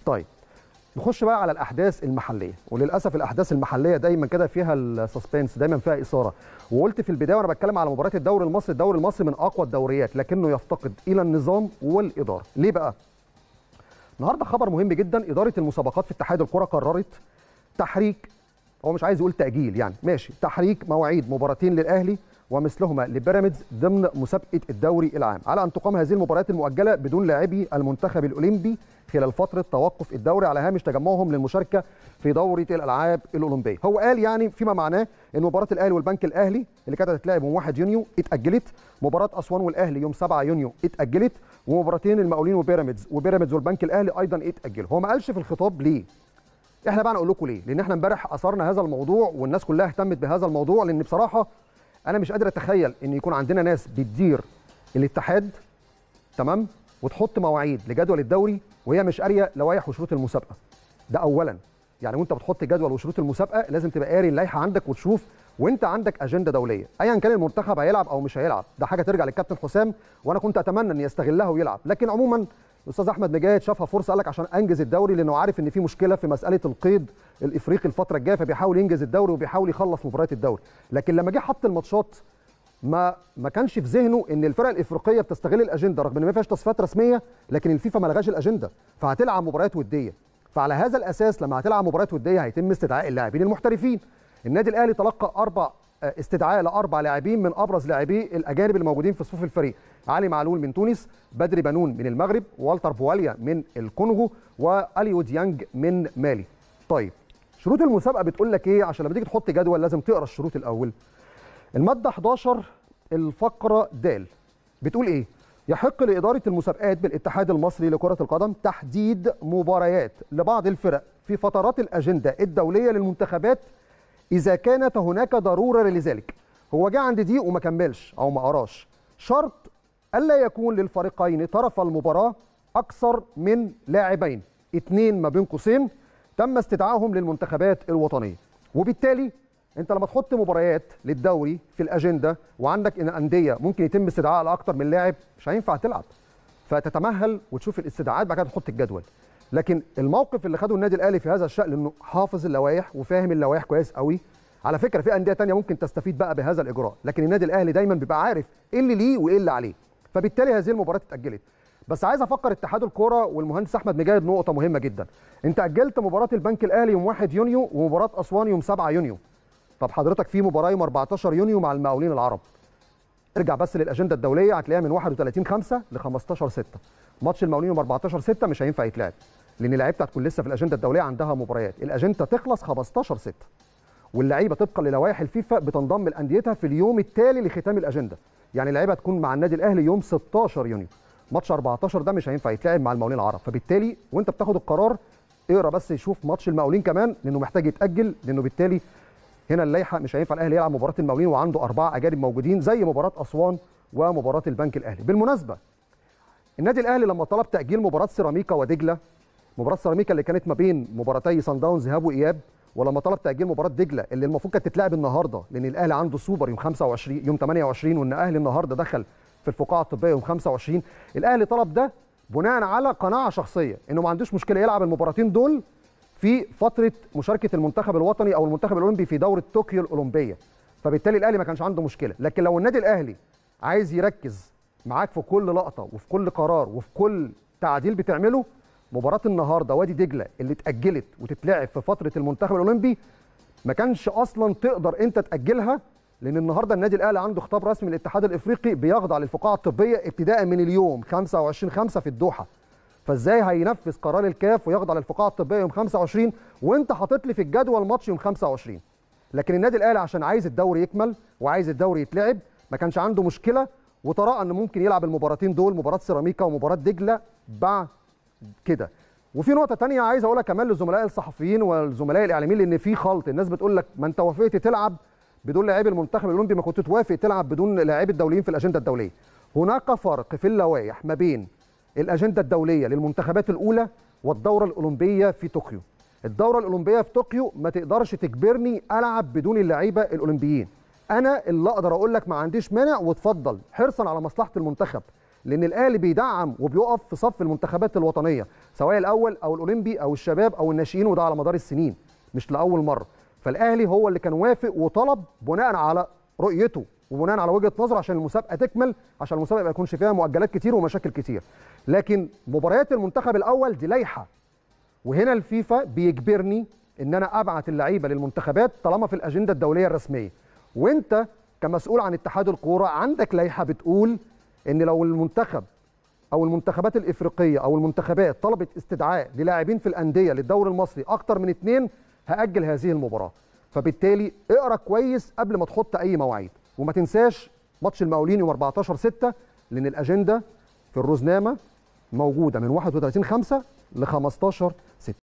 طيب نخش بقى على الاحداث المحليه وللاسف الاحداث المحليه دايما كده فيها السسبنس دايما فيها اثاره وقلت في البدايه وانا بتكلم على مباراه الدوري المصري الدوري المصري من اقوى الدوريات لكنه يفتقد الى النظام والاداره ليه بقى النهارده خبر مهم جدا اداره المسابقات في اتحاد الكره قررت تحريك هو مش عايز يقول تاجيل يعني ماشي تحريك مواعيد مباراتين للاهلي ومثلهما لبيراميدز ضمن مسابقه الدوري العام على ان تقام هذه المباريات المؤجله بدون لاعبي المنتخب الاولمبي خلال فتره توقف الدوري على هامش تجمعهم للمشاركه في دوره الالعاب الاولمبيه هو قال يعني فيما معناه ان مباراه الاهلي والبنك الاهلي اللي كانت هتتلعب يوم 1 يونيو اتاجلت مباراه اسوان والاهلي يوم 7 يونيو اتاجلت ومباراتين المقاولين وبيراميدز وبيراميدز والبنك الاهلي ايضا اتاجلوا هو ما قالش في الخطاب ليه احنا بقى نقول لكم ليه لان احنا امبارح اثرنا هذا الموضوع والناس كلها اهتمت بهذا الموضوع لان بصراحه انا مش قادر اتخيل ان يكون عندنا ناس بتدير الاتحاد تمام وتحط مواعيد لجدول الدوري وهي مش قاريه لوائح وشروط المسابقه ده اولا يعني وانت بتحط جدول وشروط المسابقه لازم تبقى قاري اللائحه عندك وتشوف وانت عندك اجنده دوليه ايا كان المنتخب هيلعب او مش هيلعب ده حاجه ترجع للكابتن حسام وانا كنت اتمنى ان يستغلها ويلعب لكن عموما الاستاذ احمد مجاهد شافها فرصه قال لك عشان انجز الدوري لانه عارف ان في مشكله في مساله القيد الافريقي الفتره الجايه فبيحاول ينجز الدوري وبيحاول يخلص مباريات الدوري لكن لما جه حط الماتشات ما ما كانش في ذهنه ان الفرق الافريقيه بتستغل الاجنده رغم ان ما فيهاش تصفيات رسميه لكن الفيفا ما لغاش الاجنده فهتلعب مباريات وديه فعلى هذا الاساس لما هتلعب مباريات وديه هيتم استدعاء اللاعبين المحترفين النادي الاهلي تلقى اربع استدعاء لاربع لاعبين من ابرز لاعبي الاجانب الموجودين في صفوف الفريق علي معلول من تونس بدري بنون من المغرب والتر بواليا من الكونغو واليو ديانج من مالي طيب شروط المسابقه بتقول لك ايه عشان لما تيجي تحط جدول لازم تقرا الشروط الاول الماده 11 الفقره د بتقول ايه يحق لإدارة المسابقات بالاتحاد المصري لكرة القدم تحديد مباريات لبعض الفرق في فترات الأجندة الدولية للمنتخبات إذا كانت هناك ضرورة لذلك هو جه عند دي وما كملش أو ما قراش شرط ألا يكون للفريقين طرف المباراة أكثر من لاعبين اثنين ما بين قوسين تم استدعائهم للمنتخبات الوطنية وبالتالي انت لما تحط مباريات للدوري في الاجنده وعندك ان انديه ممكن يتم استدعاء لاكثر من لاعب مش هينفع تلعب فتتمهل وتشوف الاستدعاءات بعد كده تحط الجدول لكن الموقف اللي خده النادي الاهلي في هذا الشان لانه حافظ اللوائح وفاهم اللوائح كويس قوي على فكره في انديه تانية ممكن تستفيد بقى بهذا الاجراء لكن النادي الاهلي دايما بيبقى عارف ايه اللي ليه وايه اللي عليه فبالتالي هذه المباراه اتاجلت بس عايز افكر اتحاد الكوره والمهندس احمد مجاهد نقطه مهمه جدا انت اجلت مباراه البنك الاهلي يوم 1 يونيو ومباراه اسوان يوم 7 يونيو طب حضرتك في مباراه يوم 14 يونيو مع المقاولين العرب ارجع بس للاجنده الدوليه هتلاقيها من 31 5 ل 15 6 ماتش المقاولين يوم 14 6 مش هينفع يتلعب لان اللعيبه هتكون لسه في الاجنده الدوليه عندها مباريات الاجنده تخلص 15 6 واللعيبه طبقا للوائح الفيفا بتنضم لانديتها في اليوم التالي لختام الاجنده يعني اللعيبه تكون مع النادي الاهلي يوم 16 يونيو ماتش 14 ده مش هينفع يتلعب مع المقاولين العرب فبالتالي وانت بتاخد القرار اقرا بس يشوف ماتش المقاولين كمان لانه محتاج يتاجل لانه بالتالي هنا اللائحه مش هينفع الاهلي يلعب مباراه المقاولين وعنده اربعه اجانب موجودين زي مباراه اسوان ومباراه البنك الاهلي بالمناسبه النادي الاهلي لما طلب تاجيل مباراه سيراميكا ودجله مباراه سيراميكا اللي كانت ما بين مباراتي سان داونز ذهاب واياب ولما طلب تاجيل مباراه دجله اللي المفروض كانت تتلعب النهارده لان الاهلي عنده سوبر يوم 25 يوم 28 وان الاهلي النهارده دخل في الفقاعه الطبيه يوم 25 الاهلي طلب ده بناء على قناعه شخصيه انه ما عندوش مشكله يلعب المباراتين دول في فتره مشاركه المنتخب الوطني او المنتخب الاولمبي في دوره طوكيو الاولمبيه فبالتالي الاهلي ما كانش عنده مشكله لكن لو النادي الاهلي عايز يركز معاك في كل لقطه وفي كل قرار وفي كل تعديل بتعمله مباراه النهارده وادي دجله اللي اتاجلت وتتلعب في فتره المنتخب الاولمبي ما كانش اصلا تقدر انت تاجلها لان النهارده النادي الاهلي عنده خطاب رسمي من الاتحاد الافريقي بيخضع للفقاعه الطبيه ابتداء من اليوم 25 5 في الدوحه فازاي هينفذ قرار الكاف ويخضع للفقاعه الطبيه يوم 25 وانت حاطط لي في الجدول ماتش يوم 25 لكن النادي الاهلي عشان عايز الدوري يكمل وعايز الدوري يتلعب ما كانش عنده مشكله وتراءى ان ممكن يلعب المباراتين دول مباراه سيراميكا ومباراه دجله بعد كده وفي نقطه تانية عايز اقولها كمان للزملاء الصحفيين والزملاء الاعلاميين لان في خلط الناس بتقول لك ما انت وافقت تلعب بدون لاعبي المنتخب الاولمبي ما كنت توافق تلعب بدون لاعبي الدوليين في الاجنده الدوليه هناك فرق في اللوائح ما بين الاجنده الدوليه للمنتخبات الاولى والدوره الاولمبيه في طوكيو الدوره الاولمبيه في طوكيو ما تقدرش تجبرني العب بدون اللعيبه الاولمبيين انا اللي اقدر اقول لك ما عنديش مانع وتفضل حرصا على مصلحه المنتخب لان الاهلي بيدعم وبيقف في صف المنتخبات الوطنيه سواء الاول او الاولمبي او الشباب او الناشئين وده على مدار السنين مش لاول مره فالاهلي هو اللي كان وافق وطلب بناء على رؤيته وبناء على وجهه نظره عشان المسابقه تكمل عشان المسابقه ما يكونش فيها مؤجلات كتير ومشاكل كتير لكن مباريات المنتخب الاول دي لائحه وهنا الفيفا بيجبرني ان انا ابعت اللعيبه للمنتخبات طالما في الاجنده الدوليه الرسميه وانت كمسؤول عن اتحاد الكوره عندك لائحه بتقول ان لو المنتخب او المنتخبات الافريقيه او المنتخبات طلبت استدعاء للاعبين في الانديه للدوري المصري اكتر من اثنين هاجل هذه المباراه فبالتالي اقرا كويس قبل ما تحط اي مواعيد وما تنساش ماتش المقاولين يوم 14 6 لان الاجنده في الروزنامه موجوده من 31 5 ل 15 6